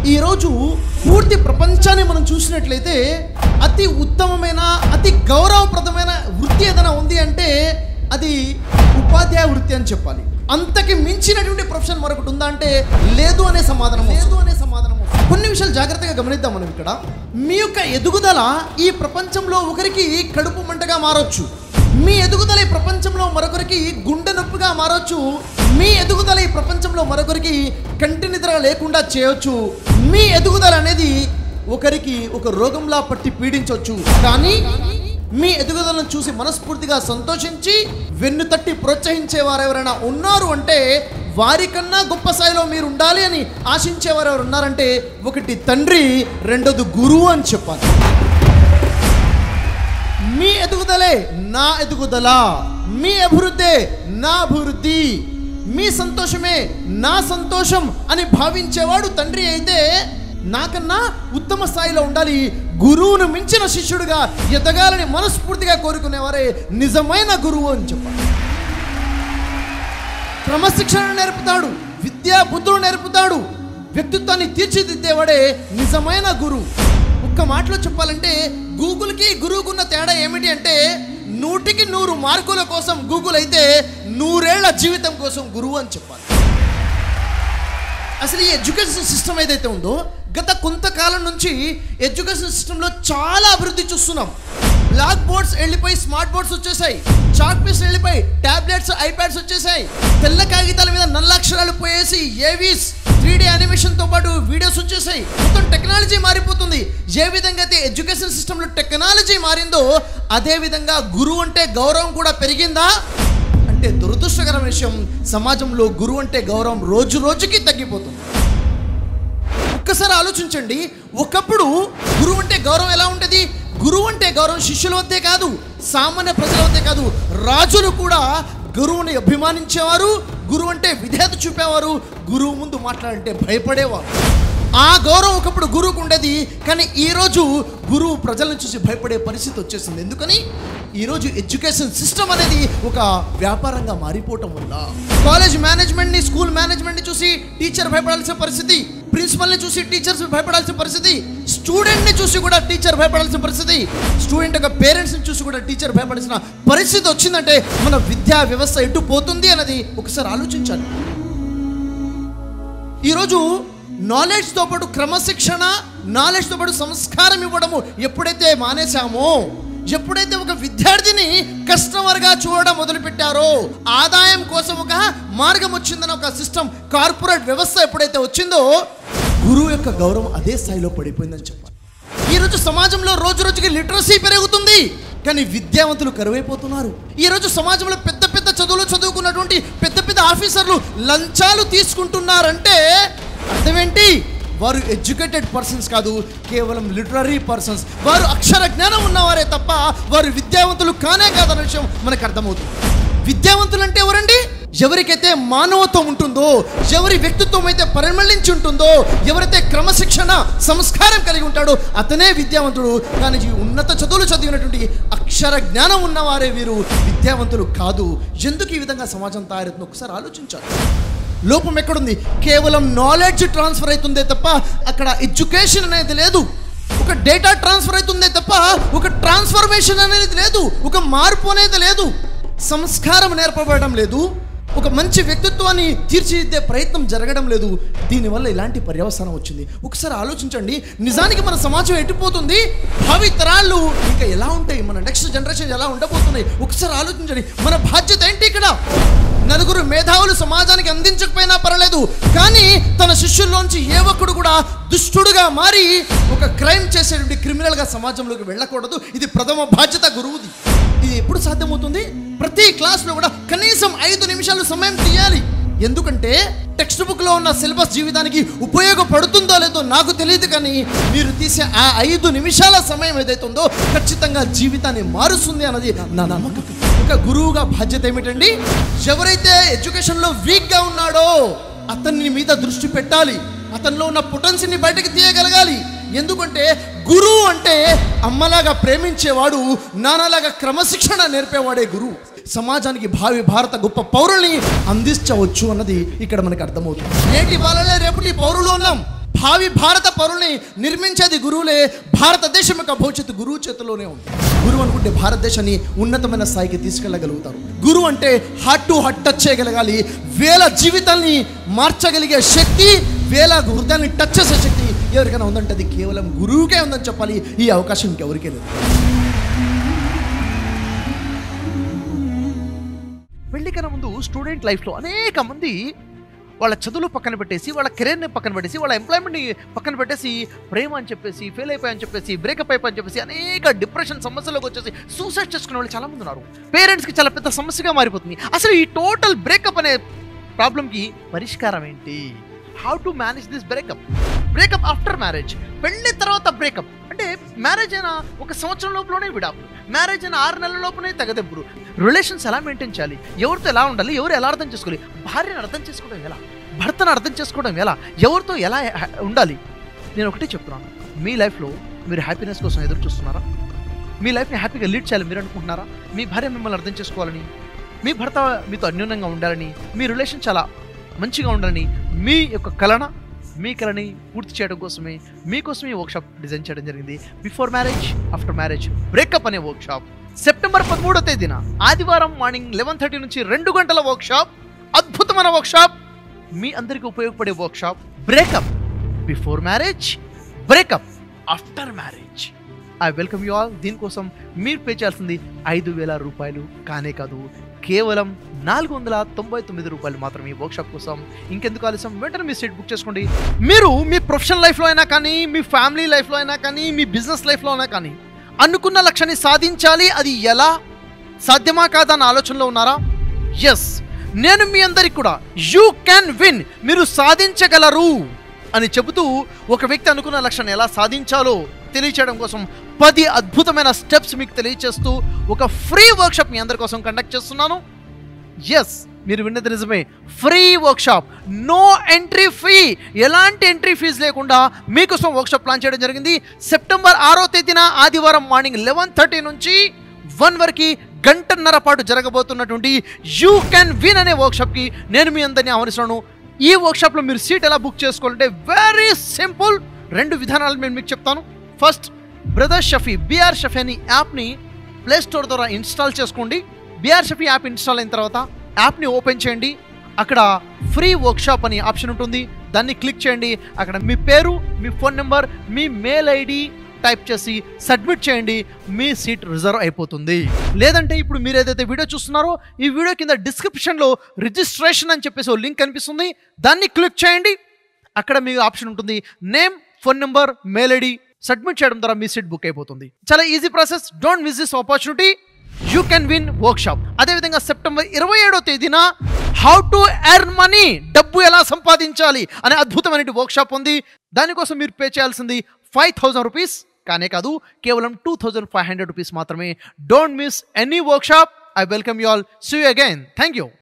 ఈరోజు పూర్తి ప్రపంచాన్ని మనం చూసినట్లయితే అతి ఉత్తమమైన అతి గౌరవప్రదమైన వృత్తి ఏదైనా ఉంది అంటే అది ఉపాధ్యాయ వృత్తి అని చెప్పాలి అంతకి మించినటువంటి ప్రొఫెషన్ మరొకటి ఉందా అంటే లేదు అనే సమాధానం లేదు అనే సమాధానం కొన్ని విషయాలు జాగ్రత్తగా గమనిద్దాం మనం ఇక్కడ మీ యొక్క ఎదుగుదల ఈ ప్రపంచంలో ఒకరికి కడుపు మంటగా మారొచ్చు మీ ఎదుగుదల ఈ ప్రపంచంలో మరొకరికి గుండె నొప్పిగా మారొచ్చు మీ ఎదుగుదల ఈ ప్రపంచంలో మరొకరికి కంటి నిద్ర లేకుండా చేయొచ్చు మీ ఎదుగుదల అనేది ఒకరికి ఒక రోగంలా పట్టి పీడించవచ్చు కానీ మీ ఎదుగుదలను చూసి మనస్ఫూర్తిగా సంతోషించి వెన్ను తట్టి ప్రోత్సహించే వారు ఎవరైనా ఉన్నారు అంటే వారికన్నా గొప్ప స్థాయిలో మీరు ఉండాలి అని ఆశించేవారు ఎవరు ఉన్నారంటే ఒకటి తండ్రి రెండోది గురువు అని చెప్పాలి మీ ఎదుగుదలే నా ఎదుగుదల మీ అభివృద్ధే నా అభివృద్ధి మీ సంతోషమే నా సంతోషం అని భావించేవాడు తండ్రి అయితే నాకన్నా ఉత్తమ స్థాయిలో ఉండాలి గురువును మించిన శిష్యుడిగా ఎదగాలని మనస్ఫూర్తిగా కోరుకునేవారే నిజమైన గురువు అని చెప్పాలి క్రమశిక్షణ నేర్పుతాడు విద్యా బుద్ధులు నేర్పుతాడు వ్యక్తిత్వాన్ని తీర్చిదిద్దేవాడే నిజమైన గురువు ఒక్క మాటలో చెప్పాలంటే గూగుల్కి గురువుకున్న తేడా ఏమిటి అంటే నూటికి నూరు మార్కుల కోసం గూగుల్ అయితే నూరేళ్ల జీవితం కోసం గురువు అని చెప్పాలి అసలు ఈ ఎడ్యుకేషన్ సిస్టమ్ ఏదైతే ఉందో గత కొంతకాలం నుంచి ఎడ్యుకేషన్ సిస్టంలో చాలా అభివృద్ధి చూస్తున్నాం బ్లాక్ బోర్డ్స్ వెళ్ళిపోయి స్మార్ట్ బోర్డ్స్ వచ్చేసాయి చాక్ పీస్ వెళ్ళిపోయి టాబ్లెట్స్ ఐప్యాడ్స్ వచ్చేసాయి తెల్ల కాగితాల మీద నల్ల అక్షరాలు పోయేసి ఏవీస్ త్రీ డి యానిమేషన్తో పాటు వీడియోస్ వచ్చేసాయి మొత్తం టెక్నాలజీ మారిపోతుంది ఏ విధంగా అయితే ఎడ్యుకేషన్ సిస్టంలో టెక్నాలజీ మారిందో అదే విధంగా గురువు అంటే గౌరవం కూడా పెరిగిందా అంటే దురదృష్టకర విషయం సమాజంలో గురువు అంటే గౌరవం రోజు రోజుకి తగ్గిపోతుంది ఒక్కసారి ఆలోచించండి ఒకప్పుడు గురువు అంటే గౌరవం ఎలా ఉంటుంది గురువు అంటే గౌరవం శిష్యుల వద్దే కాదు సామాన్య ప్రజల వద్దే కాదు రాజులు కూడా గురువుని అభిమానించేవారు గురువు అంటే విధేయత చూపేవారు గురువు ముందు మాట్లాడంటే భయపడేవారు ఆ గౌరవం ఒకప్పుడు గురువుకు ఉండేది కానీ ఈరోజు గురువు ప్రజలను చూసి భయపడే పరిస్థితి వచ్చేసింది ఎందుకని ఈరోజు ఎడ్యుకేషన్ సిస్టమ్ అనేది ఒక వ్యాపారంగా మారిపోవటం వల్ల కాలేజ్ మేనేజ్మెంట్ని స్కూల్ మేనేజ్మెంట్ని చూసి టీచర్ భయపడాల్సిన పరిస్థితి ప్రిన్సిపల్ని చూసి టీచర్స్ భయపడాల్సిన పరిస్థితి స్టూడెంట్ని చూసి కూడా టీచర్ భయపడాల్సిన పరిస్థితి స్టూడెంట్ యొక్క పేరెంట్స్ని చూసి కూడా టీచర్ భయపడాల్సిన పరిస్థితి వచ్చిందంటే మన విద్యా వ్యవస్థ ఎటు పోతుంది అన్నది ఒకసారి ఆలోచించాలి ఈరోజు నాలెడ్జ్తో పాటు క్రమశిక్షణ నాలెడ్జ్తో పాటు సంస్కారం ఇవ్వడము ఎప్పుడైతే మానేశామో ఎప్పుడైతే ఒక విద్యార్థిని కస్టమర్గా చూడడం మొదలుపెట్టారో ఆదాయం కోసం ఒక మార్గం వచ్చిందని ఒక సిస్టమ్ కార్పొరేట్ వ్యవస్థ ఎప్పుడైతే వచ్చిందో గురువు యొక్క గౌరవం అదే స్థాయిలో పడిపోయిందని చెప్పాలి ఈరోజు సమాజంలో రోజు రోజుకి లిటరసీ పెరుగుతుంది కానీ విద్యావంతులు కరువైపోతున్నారు ఈరోజు సమాజంలో పెద్ద పెద్ద చదువులు చదువుకున్నటువంటి పెద్ద పెద్ద ఆఫీసర్లు లంచాలు తీసుకుంటున్నారంటే అర్థమేంటి వారు ఎడ్యుకేటెడ్ పర్సన్స్ కాదు కేవలం లిటరరీ పర్సన్స్ వారు అక్షర జ్ఞానం ఉన్నవారే తప్ప వారు విద్యావంతులు కానే కాదన్న విషయం మనకు అర్థమవుతుంది విద్యావంతులు అంటే ఎవరండి ఎవరికైతే మానవత్వం ఉంటుందో ఎవరి వ్యక్తిత్వం అయితే పరిమళించి ఉంటుందో ఎవరైతే క్రమశిక్షణ సంస్కారం కలిగి ఉంటాడో అతనే విద్యావంతుడు కానీ ఈ ఉన్నత చదువులు చదివినటువంటి అక్షర జ్ఞానం ఉన్నవారే వీరు విద్యావంతులు కాదు ఎందుకు ఈ విధంగా సమాజం తయారవుతుంది ఒకసారి ఆలోచించాలి లోపం ఎక్కడుంది కేవలం నాలెడ్జ్ ట్రాన్స్ఫర్ అవుతుందే తప్ప అక్కడ ఎడ్యుకేషన్ అనేది లేదు ఒక డేటా ట్రాన్స్ఫర్ అవుతుందే తప్ప ఒక ట్రాన్స్ఫర్మేషన్ అనేది లేదు ఒక మార్పు అనేది లేదు సంస్కారం నేర్పబడడం లేదు ఒక మంచి వ్యక్తిత్వాన్ని తీర్చిదిద్దే ప్రయత్నం జరగడం లేదు దీనివల్ల ఇలాంటి పర్యవసానం వచ్చింది ఒకసారి ఆలోచించండి నిజానికి మన సమాజం ఎట్టిపోతుంది భావి తరాలు ఇంకా ఎలా ఉంటాయి మన నెక్స్ట్ జనరేషన్ ఎలా ఉండబోతున్నాయి ఒకసారి ఆలోచించండి మన బాధ్యత ఏంటి ఇక్కడ నలుగురు మేధావులు సమాజానికి అందించకపోయినా పర్లేదు కానీ తన శిష్యుల్లోంచి ఏ ఒక్కడు కూడా దుష్టుడుగా మారి ఒక క్రైమ్ చేసేటువంటి క్రిమినల్గా సమాజంలోకి వెళ్ళకూడదు ఇది ప్రథమ బాధ్యత గురువుది ఇది ఎప్పుడు సాధ్యమవుతుంది ప్రతి క్లాస్లో కూడా కనీసం ఐదు నిమిషాలు సమయం తీయాలి ఎందుకంటే టెక్స్ట్ బుక్లో ఉన్న సిలబస్ జీవితానికి ఉపయోగపడుతుందో లేదో నాకు తెలియదు కానీ మీరు తీసే ఆ ఐదు నిమిషాల సమయం ఏదైతే ఉందో ఖచ్చితంగా జీవితాన్ని మారుస్తుంది అన్నది నా నమ్మకం ఒక గురువుగా బాధ్యత ఏమిటండి ఎవరైతే ఎడ్యుకేషన్లో వీక్గా ఉన్నాడో అతన్ని మీద దృష్టి పెట్టాలి అతనిలో ఉన్న పొటెన్సీని బయటకు తీయగలగాలి ఎందుకంటే గురువు అంటే అమ్మలాగా ప్రేమించేవాడు నాన్నలాగా క్రమశిక్షణ నేర్పేవాడే గురువు సమాజానికి భావి భారత గొప్ప పౌరుల్ని అందించవచ్చు అన్నది ఇక్కడ మనకి అర్థమవుతుంది నేటి వాళ్ళనే రేపటి పౌరులు ఉన్నాం భావి భారత పౌరుల్ని నిర్మించేది గురువులే భారతదేశం యొక్క భవిష్యత్తు గురువు చేతిలోనే ఉంది గురువు అనుకుంటే భారతదేశాన్ని ఉన్నతమైన స్థాయికి తీసుకెళ్ళగలుగుతారు గురువు అంటే హార్ట్ టు హార్ట్ టచ్ చేయగలగాలి వేల జీవితాల్ని మార్చగలిగే శక్తి వేల హృదయాన్ని టచ్ చేసే శక్తి ఎవరికైనా ఉందంటే అది కేవలం గురువుకే ఉందని చెప్పాలి ఈ అవకాశం ఇంకెవరికే లేదు పెళ్లికన్నా ముందు స్టూడెంట్ లైఫ్లో అనేక మంది వాళ్ళ చదువులు పక్కన పెట్టేసి వాళ్ళ కెరీర్ని పక్కన పెట్టేసి వాళ్ళ ఎంప్లాయ్మెంట్ని పక్కన పెట్టేసి ప్రేమ అని చెప్పేసి ఫెయిల్ అయిపోయని చెప్పేసి బ్రేకప్ అయిపోయని చెప్పేసి అనేక డిప్రెషన్ సమస్యలోకి వచ్చేసి సూసైడ్ చేసుకునే వాళ్ళు చాలా మంది ఉన్నారు పేరెంట్స్కి చాలా పెద్ద సమస్యగా మారిపోతుంది అసలు ఈ టోటల్ బ్రేకప్ అనే ప్రాబ్లంకి పరిష్కారం ఏంటి how to manage this breakup breakup after marriage పెళ్లి తర్వాత బ్రేకప్ అంటే మ్యారేజ్ అయినా ఒక సంవత్సరం లోపలనే విడాకులు మ్యారేజ్ అయిన ఆరు నెలల లోపలనే తెగదెబ్బులు రిలేషన్స్ ఎలా మెయింటైన్ చేయాలి ఎవరితో ఎలా ఉండాలి ఎవరు ఎలా అర్థం చేసుకోవాలి భార్యను అర్థం చేసుకోవడం ఎలా భర్తను అర్థం చేసుకోవడం ఎలా ఎవరితో ఎలా హ- ఉండాలి నేను ఒకటే చెప్తున్నాను మీ లైఫ్లో మీరు హ్యాపీనెస్ కోసం ఎదురు చూస్తున్నారా మీ లైఫ్ని హ్యాపీగా లీడ్ చేయాలి మీరు అనుకుంటున్నారా మీ భార్య మిమ్మల్ని అర్థం చేసుకోవాలని మీ భర్త మీతో అన్యోన్యంగా ఉండాలని మీ రిలేషన్ చాలా మంచిగా ఉండాలని మీ యొక్క కలన మీ కళని పూర్తి చేయడం కోసమే మీకోసమే ఈ వర్క్షాప్ డిజైన్ చేయడం జరిగింది before marriage after marriage breakup అనే వర్క్షాప్ సెప్టెంబర్ పదమూడో తేదీన ఆదివారం మార్నింగ్ లెవెన్ థర్టీ నుంచి రెండు గంటల వర్క్షాప్ అద్భుతమైన వర్క్షాప్ మీ అందరికీ ఉపయోగపడే workshop breakup before marriage breakup after marriage I welcome you all దీనికోసం మీరు పే చేయాల్సింది ఐదు వేల రూపాయలు కానే కాదు కేవలం నాలుగు వందల తొంభై తొమ్మిది రూపాయలు మాత్రమే ఈ వర్క్షాప్ కోసం ఇంకెందుకు ఆలస్యం వెంటనే మీ సీట్ బుక్ చేసుకోండి మీరు మీ ప్రొఫెషనల్ లైఫ్లో అయినా కానీ మీ ఫ్యామిలీ లైఫ్లో అయినా కానీ మీ బిజినెస్ లైఫ్లో అయినా కానీ అనుకున్న లక్ష్యాన్ని సాధించాలి అది ఎలా సాధ్యమా కాదా అన్న ఆలోచనలో ఉన్నారా ఎస్ నేను మీ అందరికి కూడా యూ క్యాన్ విన్ మీరు సాధించగలరు అని చెబుతూ ఒక వ్యక్తి అనుకున్న లక్ష్యాన్ని ఎలా సాధించాలో తెలియచేయడం కోసం పది అద్భుతమైన స్టెప్స్ మీకు తెలియచేస్తూ ఒక ఫ్రీ వర్క్షాప్ మీ అందరి కోసం కండక్ట్ చేస్తున్నాను ఎస్ మీరు విన్నది నిజమే free workshop no entry fee ఎలాంటి ఎంట్రీ ఫీజు లేకుండా మీకోసం వర్క్షాప్ ప్లాన్ చేయడం జరిగింది సెప్టెంబర్ ఆరో తేదీన ఆదివారం మార్నింగ్ లెవెన్ థర్టీ నుంచి వన్ వరకు గంటన్నర పాటు జరగబోతున్నటువంటి యూ క్యాన్ విన్ అనే వర్క్షాప్కి నేను మీ అందరినీ ఆహ్వానిస్తున్నాను ఈ వర్క్షాప్లో మీరు సీట్ ఎలా బుక్ చేసుకోవాలంటే వెరీ సింపుల్ రెండు విధానాలు నేను మీకు చెప్తాను first brother Shafi BR Shafi అనే యాప్ని ప్లే స్టోర్ ద్వారా ఇన్స్టాల్ చేసుకోండి బిఆర్ షఫీ యాప్ ఇన్స్టాల్ అయిన తర్వాత యాప్ని ఓపెన్ చేయండి అక్కడ ఫ్రీ వర్క్షాప్ అని ఆప్షన్ ఉంటుంది దాన్ని క్లిక్ చేయండి అక్కడ మీ పేరు మీ ఫోన్ నెంబర్ మీ మెయిల్ ఐడి టైప్ చేసి సబ్మిట్ చేయండి మీ సీట్ రిజర్వ్ అయిపోతుంది లేదంటే ఇప్పుడు మీరు ఏదైతే వీడియో చూస్తున్నారో ఈ వీడియో కింద డిస్క్రిప్షన్లో రిజిస్ట్రేషన్ అని చెప్పేసి ఓ లింక్ కనిపిస్తుంది దాన్ని క్లిక్ చేయండి అక్కడ మీకు ఆప్షన్ ఉంటుంది name phone number mail ID submit చేయడం ద్వారా మీ సీట్ బుక్ అయిపోతుంది చాలా easy process don't miss this opportunity you can win workshop అదేవిధంగా సెప్టెంబర్ ఇరవై ఏడో తేదీన హౌ టు ఎర్న్ మనీ డబ్బు ఎలా సంపాదించాలి అనే అద్భుతమైన వర్క్షాప్ ఉంది దానికోసం మీరు పే చేయాల్సింది ఫైవ్ థౌసండ్ రూపీస్ కానే కాదు కేవలం two thousand five hundred rupees మాత్రమే don't miss any workshop I welcome you all see again thank you